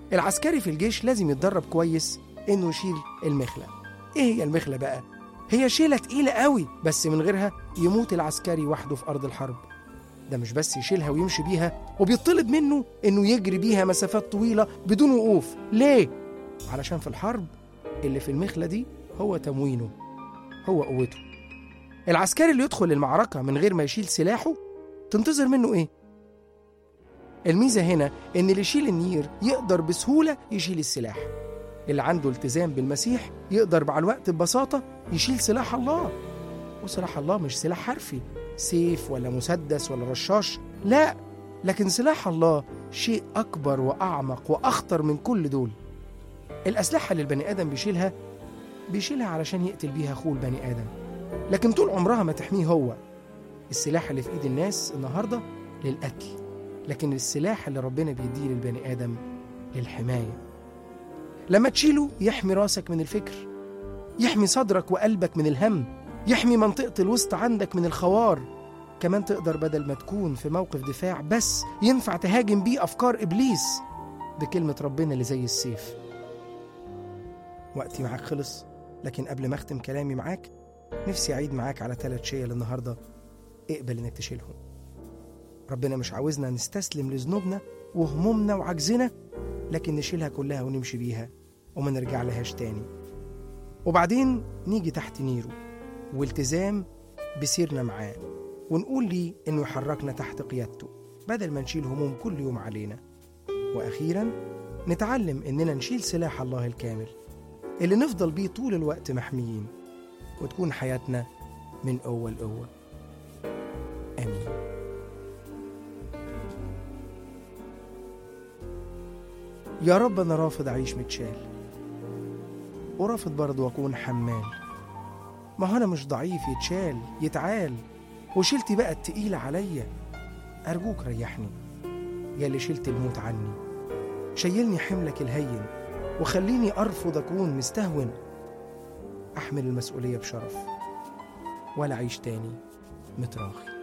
العسكري في الجيش لازم يتدرب كويس إنه يشيل المخلة إيه هي المخلة بقى؟ هي شيلة تقيلة قوي بس من غيرها يموت العسكري وحده في أرض الحرب ده مش بس يشيلها ويمشي بيها وبيطلب منه إنه يجري بيها مسافات طويلة بدون وقوف ليه؟ علشان في الحرب اللي في المخلة دي هو تموينه هو قوته العسكري اللي يدخل المعركة من غير ما يشيل سلاحه تنتظر منه إيه؟ الميزة هنا إن اللي يشيل النير يقدر بسهولة يشيل السلاح اللي عنده التزام بالمسيح يقدر مع الوقت ببساطة يشيل سلاح الله وسلاح الله مش سلاح حرفي سيف ولا مسدس ولا رشاش لا لكن سلاح الله شيء أكبر وأعمق وأخطر من كل دول الأسلحة اللي البني آدم بيشيلها بيشيلها علشان يقتل بيها أخوه البني آدم لكن طول عمرها ما تحميه هو السلاح اللي في إيد الناس النهاردة للقتل لكن السلاح اللي ربنا بيديه للبني آدم للحماية لما تشيله يحمي راسك من الفكر يحمي صدرك وقلبك من الهم يحمي منطقة الوسط عندك من الخوار كمان تقدر بدل ما تكون في موقف دفاع بس ينفع تهاجم بيه أفكار إبليس بكلمة ربنا اللي زي السيف وقتي معاك خلص لكن قبل ما أختم كلامي معاك نفسي أعيد معاك على ثلاث شيل النهاردة اقبل إنك تشيلهم ربنا مش عاوزنا نستسلم لذنوبنا وهمومنا وعجزنا لكن نشيلها كلها ونمشي بيها وما نرجع لهاش تاني وبعدين نيجي تحت نيره والتزام بسيرنا معاه ونقول لي إنه يحركنا تحت قيادته بدل ما نشيل هموم كل يوم علينا وأخيرا نتعلم إننا نشيل سلاح الله الكامل اللي نفضل بيه طول الوقت محميين وتكون حياتنا من قوة لقوة آمين يا رب أنا رافض أعيش متشال ورافض برضه أكون حمال ما هو أنا مش ضعيف يتشال يتعال وشيلتي بقى التقيلة عليا أرجوك ريحني يا اللي شلت الموت عني شيلني حملك الهين وخليني أرفض أكون مستهون أحمل المسؤولية بشرف ولا أعيش تاني متراخي